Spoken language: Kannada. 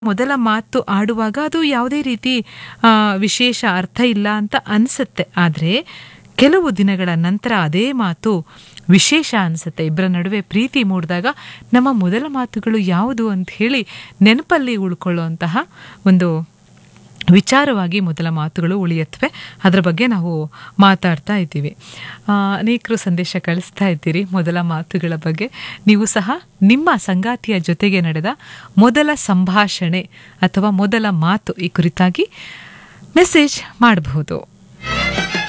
ಮೊದಲ ಮಾತು ಆಡುವಾಗ ಅದು ಯಾವುದೇ ರೀತಿ ಆ, ವಿಶೇಷ ಅರ್ಥ ಇಲ್ಲ ಅಂತ ಅನಿಸುತ್ತೆ ಆದರೆ ಕೆಲವು ದಿನಗಳ ನಂತರ ಅದೇ ಮಾತು ವಿಶೇಷ ಅನಿಸುತ್ತೆ ಇಬ್ಬರ ನಡುವೆ ಪ್ರೀತಿ ಮೂಡಿದಾಗ ನಮ್ಮ ಮೊದಲ ಮಾತುಗಳು ಯಾವುದು ಅಂತ ಹೇಳಿ ನೆನಪಲ್ಲಿ ಉಳ್ಕೊಳ್ಳುವಂತಹ ಒಂದು ವಿಚಾರವಾಗಿ ಮೊದಲ ಮಾತುಗಳು ಉಳಿಯತ್ವೆ ಅದರ ಬಗ್ಗೆ ನಾವು ಮಾತಾಡ್ತಾ ಇದ್ದೀವಿ ಆ, ಅನೇಕರು ಸಂದೇಶ ಕಳಿಸ್ತಾ ಇದ್ದೀರಿ ಮೊದಲ ಮಾತುಗಳ ಬಗ್ಗೆ ನೀವು ಸಹ ನಿಮ್ಮ ಸಂಗಾತಿಯ ಜೊತೆಗೆ ನಡೆದ ಮೊದಲ ಸಂಭಾಷಣೆ ಅಥವಾ ಮೊದಲ ಮಾತು ಈ ಕುರಿತಾಗಿ ಮೆಸೇಜ್ ಮಾಡಬಹುದು